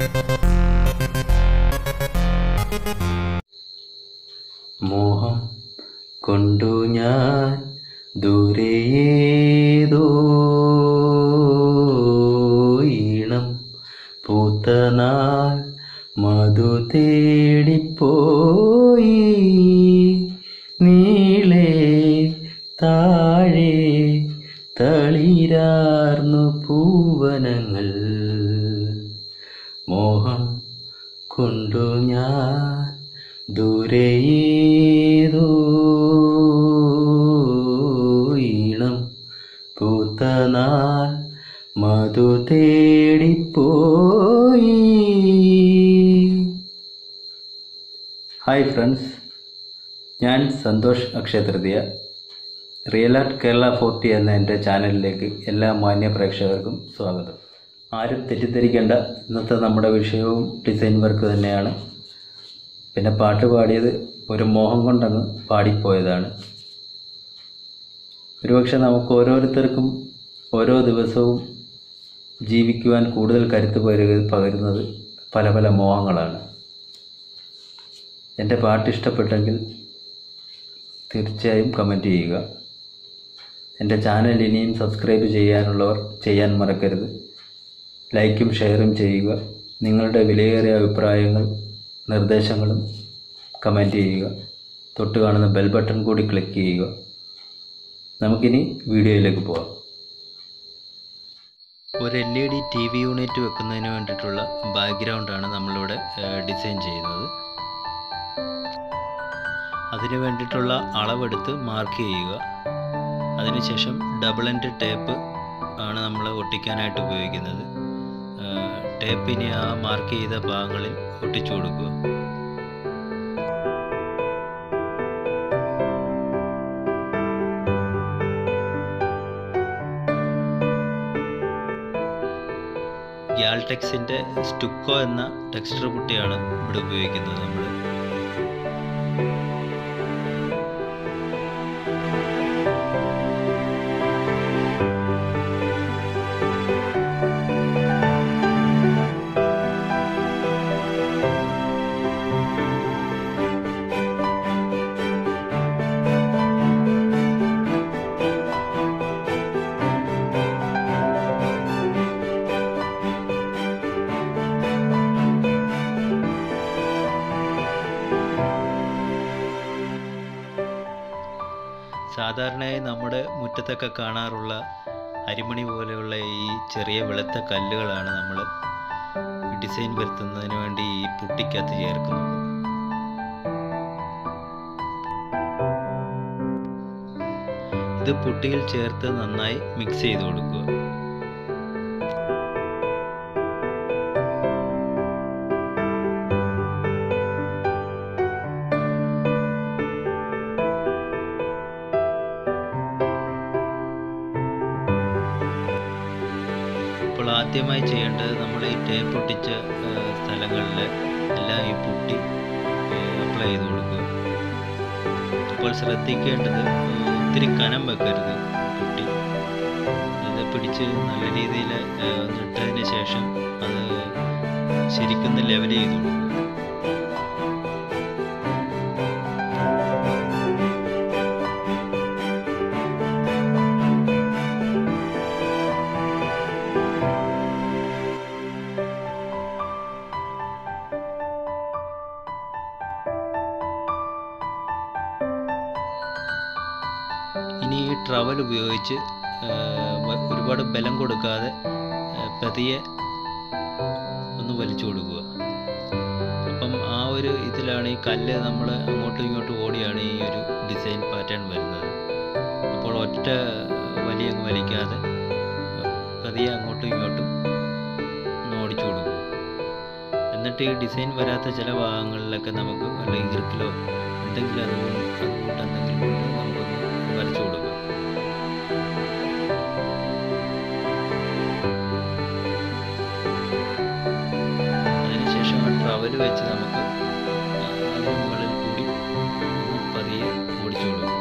മോഹം കൊണ്ടു ഞാൻ ദൂരേതോ ഈണം പൂത്ത നാൾ മധു തേടിപ്പോയി നീളെ താഴെ തളിരാർന്നു പൂവനങ്ങൾ മോഹം കൊണ്ടു ഞാൻ ദൂരേതോ ഈണം പൂത്ത നാൾ മധു തേടിപ്പോയി ഹായ് ഫ്രണ്ട്സ് ഞാൻ Santhosh Akshaya Tritiya real art Kerala forty എന്ന എൻ്റെ ചാനലിലേക്ക് എല്ലാ മാന്യ പ്രേക്ഷകർക്കും സ്വാഗതം ആരും തെറ്റിദ്ധരിക്കേണ്ട ഇന്നത്തെ നമ്മുടെ വിഷയവും ഡിസൈൻ വർക്ക് തന്നെയാണ് പിന്നെ പാട്ട് പാടിയത് ഒരു മോഹം കൊണ്ടങ്ങ് പാടിപ്പോയതാണ് ഒരുപക്ഷെ നമുക്ക് ഓരോരുത്തർക്കും ഓരോ ദിവസവും ജീവിക്കുവാൻ കൂടുതൽ കരുത്ത് പകരുക പകരുന്നത് പല പല മോഹങ്ങളാണ് എൻ്റെ പാട്ട് ഇഷ്ടപ്പെട്ടെങ്കിൽ തീർച്ചയായും കമൻറ്റ് ചെയ്യുക എൻ്റെ ചാനൽ ഇനിയും സബ്സ്ക്രൈബ് ചെയ്യാനുള്ളവർ ചെയ്യാൻ മറക്കരുത് ലൈക്കും ഷെയറും ചെയ്യുക നിങ്ങളുടെ വിലയേറിയ അഭിപ്രായങ്ങൾ നിർദ്ദേശങ്ങളും കമൻറ്റ് ചെയ്യുക തൊട്ട് കാണുന്ന ബെൽ ബട്ടൺ കൂടി ക്ലിക്ക് ചെയ്യുക നമുക്കിനി വീഡിയോയിലേക്ക് പോകാം ഒരു L E D T V unit വെക്കുന്നതിന് വേണ്ടിയിട്ടുള്ള ബാക്ക്ഗ്രൗണ്ടാണ് നമ്മളിവിടെ ഡിസൈൻ ചെയ്യുന്നത് അതിന് വേണ്ടിയിട്ടുള്ള അളവെടുത്ത് മാർക്ക് ചെയ്യുക അതിനുശേഷം ഡബിൾ എൻഡ് ടേപ്പ് ആണ് നമ്മൾ ഒട്ടിക്കാനായിട്ട് ഉപയോഗിക്കുന്നത് ടേപ്പിനെ ആ മാർക്ക് ചെയ്ത ഭാഗങ്ങളിൽ ഒട്ടിച്ചു കൊടുക്കുക ഗ്യാൽടെക്സിൻ്റെ സ്റ്റുക്കോ എന്ന ടെക്സ്ചർ പുട്ടിയാണ് ഇവിടെ ഉപയോഗിക്കുന്നത് നമ്മൾ സാധാരണയായി നമ്മുടെ മുറ്റത്തൊക്കെ കാണാറുള്ള അരിമണി പോലെയുള്ള ഈ ചെറിയ വെളുത്ത കല്ലുകളാണ് നമ്മൾ ഡിസൈൻ വരുത്തുന്നതിന് വേണ്ടി ഈ പുട്ടിക്കകത്ത് ചേർക്കുന്നത് ഇത് പുട്ടിയിൽ ചേർത്ത് നന്നായി മിക്സ് ചെയ്ത് കൊടുക്കുക അപ്പോൾ ആദ്യമായി ചെയ്യേണ്ടത് നമ്മൾ ഈ ടേപ്പ് ഒട്ടിച്ച സ്ഥലങ്ങളിൽ എല്ലാം ഈ പുട്ടി അപ്ലൈ ചെയ്ത് കൊടുക്കുക അപ്പോൾ ശ്രദ്ധിക്കേണ്ടത് ഒത്തിരി കനം വെക്കരുത് പുട്ടി അത് പിടിച്ച് നല്ല രീതിയിൽ ഇട്ടതിന് ശേഷം അത് ശരിക്കും ലെവൽ ചെയ്ത് കൊടുക്കുക ഇനി ഈ ട്രവൽ ഉപയോഗിച്ച് ഒരുപാട് ബലം കൊടുക്കാതെ പതിയെ ഒന്ന് വലിച്ചു കൊടുക്കുക അപ്പം ആ ഒരു ഇതിലാണ് ഈ കല്ല് നമ്മൾ അങ്ങോട്ടും ഇങ്ങോട്ടും ഓടിയാണ് ഈ ഒരു ഡിസൈൻ പാറ്റേൺ വരുന്നത് അപ്പോൾ ഒറ്റ വലിയ വലിക്കാതെ പതിയെ അങ്ങോട്ടും ഇങ്ങോട്ടും ഒന്ന് ഓടിച്ചു കൊടുക്കുക എന്നിട്ട് ഈ ഡിസൈൻ വരാത്ത ചില ഭാഗങ്ങളിലൊക്കെ നമുക്ക് വല്ല ഈർക്കിലോ എന്തെങ്കിലും അതുകൊണ്ട് അതുകൊണ്ട് എന്തെങ്കിലും കൊണ്ട് നമുക്കൊന്ന് വരച്ചു കൊടുക്കുക അതിനുശേഷം ആ ട്രവൽ വെച്ച് നമുക്ക് അതിന് മുകളിൽ കൂടി ഒന്ന് പതിയെ ഓടിച്ചു കൊടുക്കും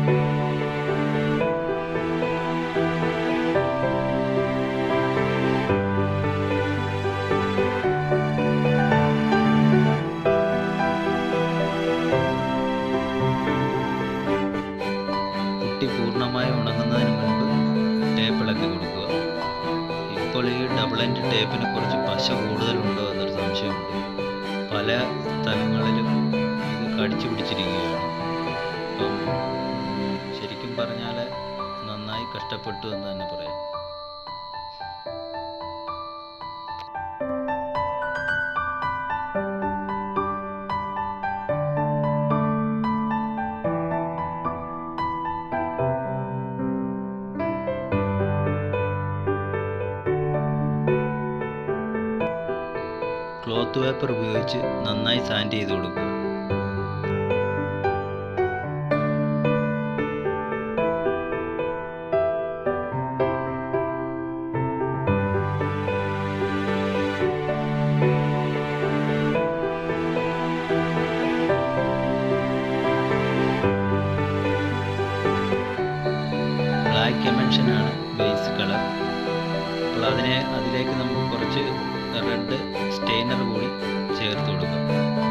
കുട്ടി പൂർണ്ണമായി ഉണങ്ങുന്നതിന് മുൻപ് ടേപ്പ് ഇളക്കി കൊടുക്കുക ഇപ്പോൾ ഈ ഡബിൾ എൻഡ് ടേപ്പിന് കുറച്ച് പശ കൂടുതലുണ്ടോ എന്നൊരു സംശയമുണ്ട് പല സ്ഥലങ്ങളിലും ഇത് കടിച്ചു പിടിച്ചിരിക്കുകയാണ് അപ്പം ശരിക്കും പറഞ്ഞാൽ നന്നായി കഷ്ടപ്പെട്ടു എന്ന് തന്നെ പറയാം ക്ലോത്ത് പേപ്പർ ഉപയോഗിച്ച് നന്നായി സാൻഡ് ചെയ്ത് കൊടുക്കുക ബ്ലാക്ക് എമൻഷനാണ് ബേസ് കളർ അപ്പോൾ അതിനെ അതിലേക്ക് നമുക്ക് കുറച്ച് റെഡ് സ്റ്റെയിനർ കൂടി ചേർത്ത് കൊടുക്കാം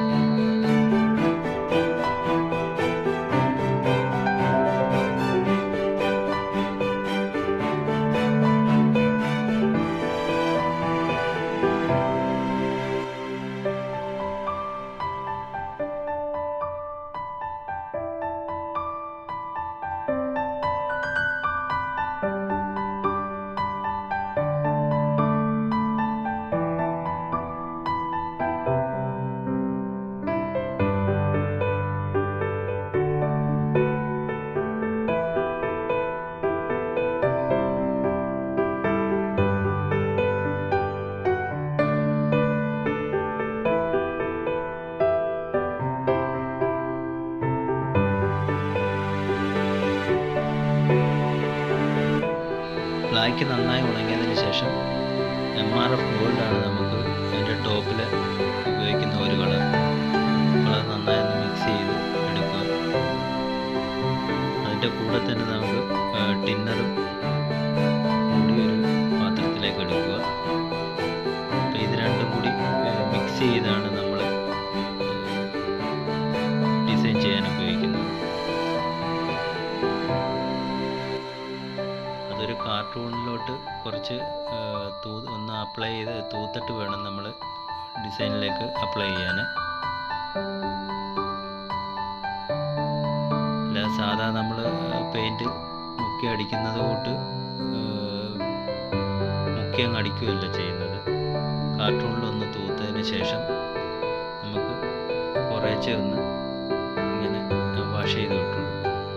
ബ്ലാക്ക് നന്നായി ഉണങ്ങിയതിന് ശേഷം എം ആർ എഫ് ഗോൾഡാണ് നമുക്ക് അതിൻ്റെ ടോപ്പിൽ ഉപയോഗിക്കുന്ന ഒരു കളർ അപ്പോൾ അത് നന്നായി ഒന്ന് മിക്സ് ചെയ്ത് എടുക്കുക അതിൻ്റെ കൂടെ തന്നെ നമുക്ക് ടിന്നറും കൂടി ഒരു പാത്രത്തിലേക്ക് എടുക്കുക അപ്പോൾ ഇത് രണ്ടും കൂടി മിക്സ് ചെയ്താണ് നമ്മൾ ഡിസൈൻ ചെയ്യാൻ ഉപയോഗിക്കുന്നത് അതൊരു കാർട്ടൂണിലോട്ട് കുറച്ച് ആ, തൂ ഒന്ന് അപ്ലൈ ചെയ്ത് തൂത്തിട്ട് വേണം നമ്മൾ ഡിസൈനിലേക്ക് അപ്ലൈ ചെയ്യാൻ അല്ല സാധാ നമ്മൾ പെയിൻറ് മുക്കി അടിക്കുന്നത് കൊണ്ട് ആ, മുക്കി അങ്ങ് അടിക്കുകയല്ല ചെയ്യുന്നത് കാർട്ടൂണിലൊന്ന് തൂത്തതിന് ശേഷം നമുക്ക് കുറേശ്ശെ ഒന്ന് ഇങ്ങനെ വാഷ് ചെയ്ത് വിട്ടു കൊടുക്കും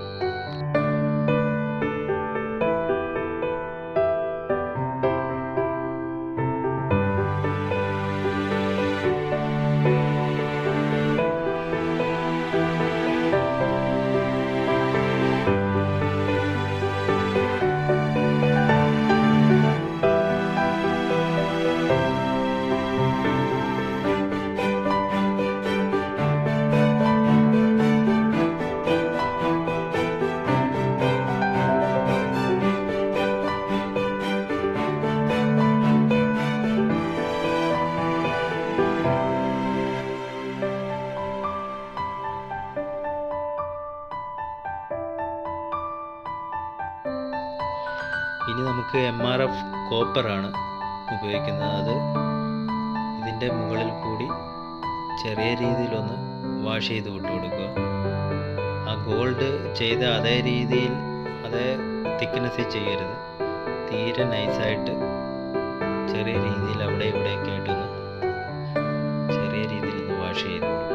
ഇനി നമുക്ക് എം ആർ എഫ് കോപ്പറാണ് ഉപയോഗിക്കുന്നത് അത് ഇതിൻ്റെ മുകളിൽ കൂടി ചെറിയ രീതിയിലൊന്ന് വാഷ് ചെയ്ത് വിട്ടു കൊടുക്കുക ആ ഗോൾഡ് ചെയ്ത അതേ രീതിയിൽ അതേ തിക്നെസ്സിൽ ചെയ്യരുത് തീരെ നൈസായിട്ട് ചെറിയ രീതിയിൽ അവിടെ ഇവിടെയൊക്കെ ആയിട്ടൊന്ന് ചെറിയ രീതിയിൽ ഒന്ന് വാഷ് ചെയ്ത് കൊടുക്കുക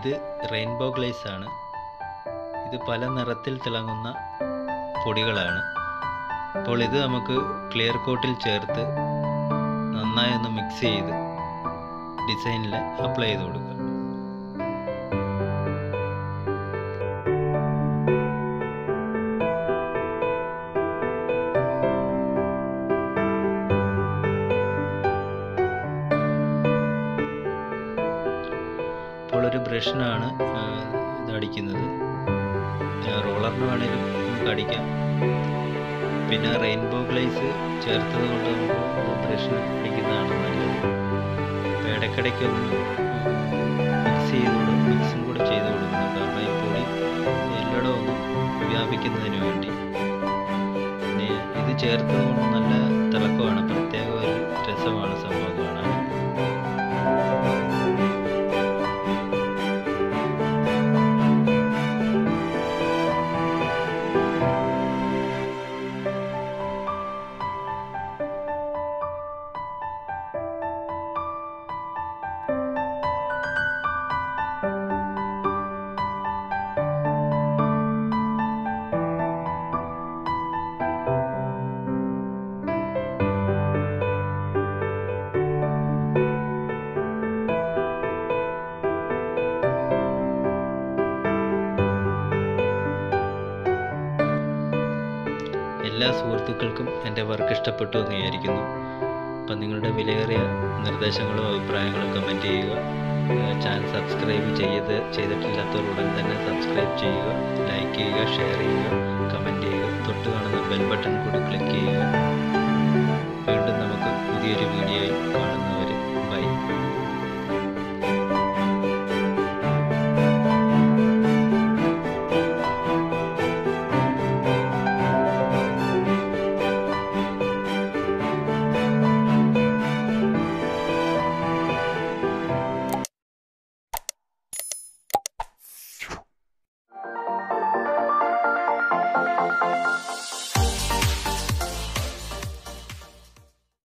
ഇത് റെയിൻബോ ഗ്ലേസ് ആണ് ഇത് പല നിറത്തിൽ തിളങ്ങുന്ന പൊടികളാണ് അപ്പോൾ ഇത് നമുക്ക് ക്ലിയർ കോട്ടിൽ ചേർത്ത് നന്നായി ഒന്ന് മിക്സ് ചെയ്ത് ഡിസൈനിൽ അപ്ലൈ ചെയ്ത് കൊടുക്കുക ഇപ്പോൾ ഒരു ബ്രഷിനാണ് ഇത് അടിക്കുന്നത് റോളറിന് വേണേലും നമുക്ക് അടിക്കാം പിന്നെ റെയിൻബോ ഗ്ലേസ് ചേർത്തത് കൊണ്ട് നമുക്ക് ബ്രഷിന് അടിക്കുന്നതാണ് നല്ലത് അപ്പോൾ ഇടയ്ക്കിടയ്ക്കൊന്ന് മിക്സ് ചെയ്ത് കൊടുക്കും മിക്സും കൂടെ ചെയ്ത് കൊടുക്കണം കാരണം ഈ പൊടി എല്ലായിടവും ഒന്ന് വ്യാപിക്കുന്നതിന് വേണ്ടി പിന്നെ ഇത് ചേർത്തത് കൊണ്ട് നല്ല തിളക്കമാണ് പ്രത്യേക ഒരു രസമാണ് സംഭവം കാണാൻ എല്ലാ സുഹൃത്തുക്കൾക്കും എൻ്റെ വർക്ക് ഇഷ്ടപ്പെട്ടു എന്ന് വിചാരിക്കുന്നു അപ്പം നിങ്ങളുടെ വിലയേറിയ നിർദ്ദേശങ്ങളും അഭിപ്രായങ്ങളും കമൻറ്റ് ചെയ്യുക ചാനൽ സബ്സ്ക്രൈബ് ചെയ്ത് ചെയ്തിട്ടില്ലാത്തവർ ഉടൻ തന്നെ സബ്സ്ക്രൈബ് ചെയ്യുക ലൈക്ക് ചെയ്യുക ഷെയർ ചെയ്യുക കമൻറ്റ് ചെയ്യുക തൊട്ട് കാണുന്ന ബെൽ ബട്ടൺ കൂടി ക്ലിക്ക് ചെയ്യുക വീണ്ടും നമുക്ക് പുതിയൊരു വീഡിയോയിൽ